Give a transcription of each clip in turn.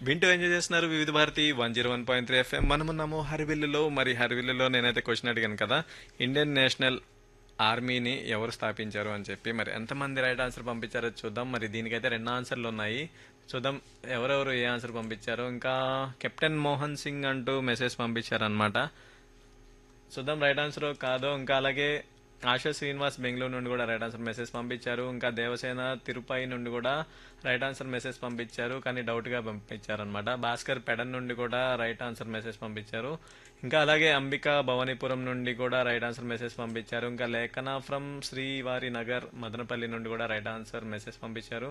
వింటూ ఎంజాయ్ చేస్తున్నారు Vividh Bharati one zero one point three FM మనమున్నాము హరివిల్లులో మరి హరివిల్లులో నేనైతే క్వశ్చన్ అడిగాను కదా ఇండియన్ నేషనల్ ఆర్మీని ఎవరు స్థాపించారు అని చెప్పి మరి ఎంతమంది రైట్ ఆన్సర్ పంపించారో చూద్దాం మరి దీనికైతే రెండు ఆన్సర్లు ఉన్నాయి చూద్దాం ఎవరెవరు ఏ ఆన్సర్ పంపించారో ఇంకా కెప్టెన్ మోహన్ సింగ్ అంటూ మెసేజ్ పంపించారనమాట చూద్దాం రైట్ ఆన్సర్ కాదో ఇంకా అలాగే ఆశా శ్రీనివాస్ బెంగళూరు నుండి కూడా రైట్ ఆన్సర్ మెసేజ్ పంపించారు ఇంకా దేవసేన తిరుపతి నుండి కూడా రైట్ ఆన్సర్ మెసేజ్ పంపించారు కానీ డౌట్గా పంపించారు అనమాట భాస్కర్ పెడన్ నుండి కూడా రైట్ ఆన్సర్ మెసేజ్ పంపించారు ఇంకా అలాగే అంబిక భవానీపురం నుండి కూడా రైట్ ఆన్సర్ మెసేజ్ పంపించారు ఇంకా లేఖన ఫ్రమ్ శ్రీవారి నగర్ మదనపల్లి నుండి కూడా రైట్ ఆన్సర్ మెసేజ్ పంపించారు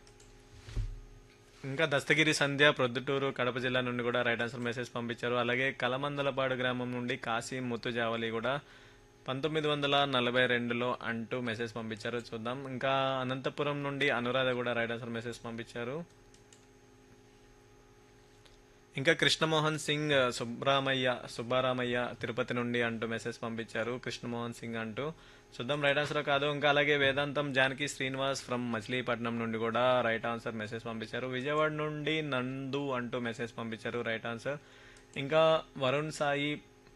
ఇంకా దస్తగిరి సంధ్య ప్రొద్దుటూరు కడప జిల్లా నుండి కూడా రైట్ ఆన్సర్ మెసేజ్ పంపించారు అలాగే కలమందలపాడు గ్రామం నుండి కాశీ ముత్తుజావలి కూడా పంతొమ్మిది వందల నలభై రెండులో అంటూ మెసేజ్ పంపించారు చూద్దాం ఇంకా అనంతపురం నుండి అనురాధ కూడా రైట్ ఆన్సర్ మెసేజ్ పంపించారు ఇంకా కృష్ణమోహన్ సింగ్ సుబ్రామయ్య సుబ్బారామయ్య తిరుపతి నుండి అంటూ మెసేజ్ పంపించారు కృష్ణమోహన్ సింగ్ అంటూ చూద్దాం రైట్ ఆన్సర్ కాదు ఇంకా అలాగే వేదాంతం జానకి శ్రీనివాస్ ఫ్రమ్ మచిలీపట్నం నుండి కూడా రైట్ ఆన్సర్ మెసేజ్ పంపించారు విజయవాడ నుండి నందు అంటూ మెసేజ్ పంపించారు రైట్ ఆన్సర్ ఇంకా వరుణ్ సాయి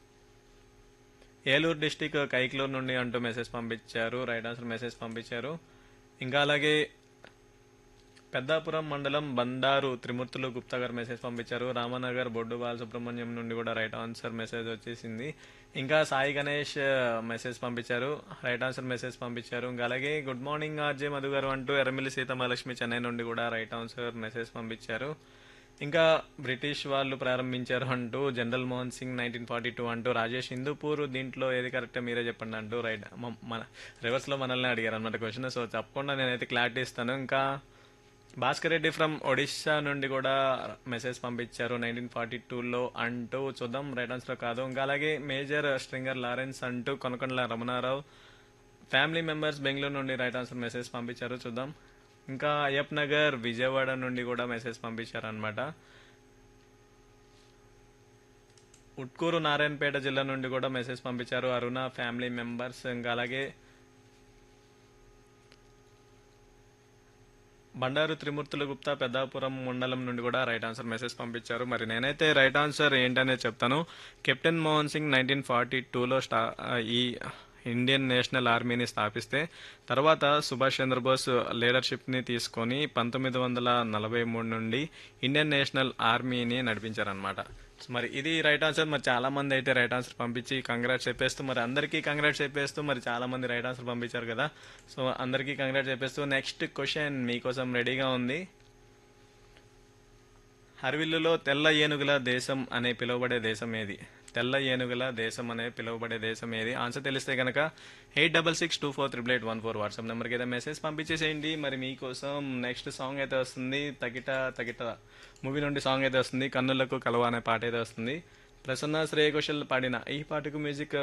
ఏలూరు డిస్టిక్ కైక్లూరు నుండి అంటూ మెసేజ్ పంపించారు రైట్ ఆన్సర్ మెసేజ్ పంపించారు ఇంకా అలాగే పెద్దాపురం మండలం బండారు త్రిమూర్తులు గుప్తా గారు మెసేజ్ పంపించారు రామనగర్ బొడ్డు బాలసుబ్రహ్మణ్యం నుండి కూడా రైట్ ఆన్సర్ మెసేజ్ వచ్చేసింది ఇంకా సాయి గణేష్ మెసేజ్ పంపించారు రైట్ ఆన్సర్ మెసేజ్ పంపించారు ఇంకా అలాగే గుడ్ మార్నింగ్ ఆర్జే మధు గారు అంటూ ఎర్రమిల్లి సీతమహాలక్ష్మి చెన్నై నుండి కూడా రైట్ ఆన్సర్ మెసేజ్ పంపించారు ఇంకా బ్రిటిష్ వాళ్ళు ప్రారంభించారు అంటూ general Mohan Singh nineteen forty two అంటూ రాజేష్ హిందూపూర్ దీంట్లో ఏది కరెక్ట్ మీరే చెప్పండి అంటూ రైట్ మ- మన రివర్స్లో మనల్ని అడిగారు అనమాట క్వశ్చన్ సో తప్పకుండా నేనైతే క్లారిటీ ఇస్తాను ఇంకా భాస్కర్ రెడ్డి ఫ్రమ్ ఒడిశా నుండి కూడా మెసేజ్ పంపించారు నైన్టీన్ ఫార్టీ టూలో అంటూ చూద్దాం రైట్ ఆన్సర్ కాదు ఇంకా అలాగే మేజర్ స్ట్రింగర్ లారెన్స్ అంటూ కొనకొండల రమణారావు ఫ్యామిలీ మెంబర్స్ బెంగళూరు నుండి రైట్ ఆన్సర్ మెసేజ్ పంపించారు చూద్దాం ఇంకా అయ్యప్ నగర్ విజయవాడ నుండి కూడా మెసేజ్ పంపించారు అనమాట ఉట్కూరు నారాయణపేట జిల్లా నుండి కూడా మెసేజ్ పంపించారు అరుణ ఫ్యామిలీ మెంబర్స్ ఇంకా అలాగే బండారు త్రిమూర్తుల గుప్తా పెద్దాపురం మండలం నుండి కూడా రైట్ ఆన్సర్ మెసేజ్ పంపించారు మరి నేనైతే రైట్ ఆన్సర్ ఏంటనేది చెప్తాను captain Mohan Singh nineteen forty టూలో స్టా ఈ ఇండియన్ నేషనల్ ఆర్మీని స్థాపిస్తే తర్వాత సుభాష్ చంద్రబోస్ లీడర్షిప్ని తీసుకొని పంతొమ్మిది వందల నలభై మూడు నుండి ఇండియన్ నేషనల్ ఆర్మీని నడిపించారనమాట మరి ఇది రైట్ ఆన్సర్ మరి చాలా మంది అయితే రైట్ ఆన్సర్ పంపించి కంగ్రాట్స్ చెప్పేస్తూ మరి అందరికీ కంగ్రాట్స్ చెప్పేస్తూ మరి చాలా మంది రైట్ ఆన్సర్ పంపించారు కదా సో అందరికీ కంగ్రాట్స్ చెప్పేస్తూ నెక్స్ట్ క్వశ్చన్ మీకోసం రెడీగా ఉంది హర్విల్లులో తెల్ల ఏనుగుల దేశం అనే పిలువబడే దేశం ఏది తెల్ల ఏనుగుల దేశం అనే పిలువబడే దేశం ఏది ఆన్సర్ తెలిస్తే కనుక eight double six two four triple eight one four WhatsApp నెంబర్కి అయితే మెసేజ్ పంపించేసేయండి మరి మీకోసం నెక్స్ట్ సాంగ్ అయితే వస్తుంది తగిట తగిట మూవీ నుండి సాంగ్ అయితే వస్తుంది కన్నులకు కలవ అనే పాట అయితే వస్తుంది ప్రసన్న శ్రేయ ఘోషల్ పాడిన ఈ పాటకు మ్యూజిక్